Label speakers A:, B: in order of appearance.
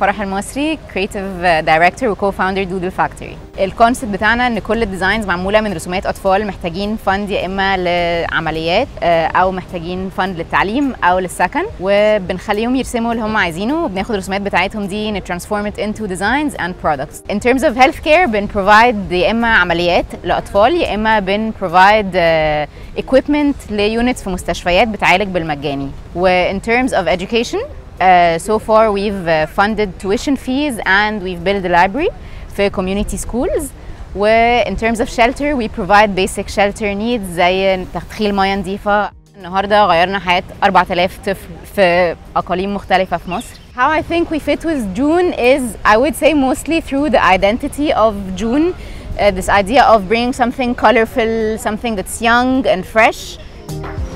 A: فرح المصري كريتيف دايركتور وكو فاوندر دودل فاكتوري الكونسيبت بتاعنا ان كل الديزاينز معموله من رسومات اطفال محتاجين فند يا اما لعمليات آه، او محتاجين فند للتعليم او للسكن وبنخليهم يرسموا اللي هم عايزينه وبناخد الرسومات بتاعتهم دي نترانسفورم ات انتو ديزاينز اند برودكتس ان terms of healthcare بن provide يا اما عمليات لاطفال يا اما بن provide uh, equipment ليونتس في مستشفيات بتعالج بالمجاني و in terms of education uh, so far we've uh, funded tuition fees and we've built a library في community schools و in terms of shelter we provide basic shelter needs زي تدخين مياه نظيفة النهارده غيرنا حياة 4000 طفل في أقاليم مختلفة في مصر. How I think we fit with June is I would say mostly through the identity of June, uh, this idea of bringing something colorful, something that's young and fresh.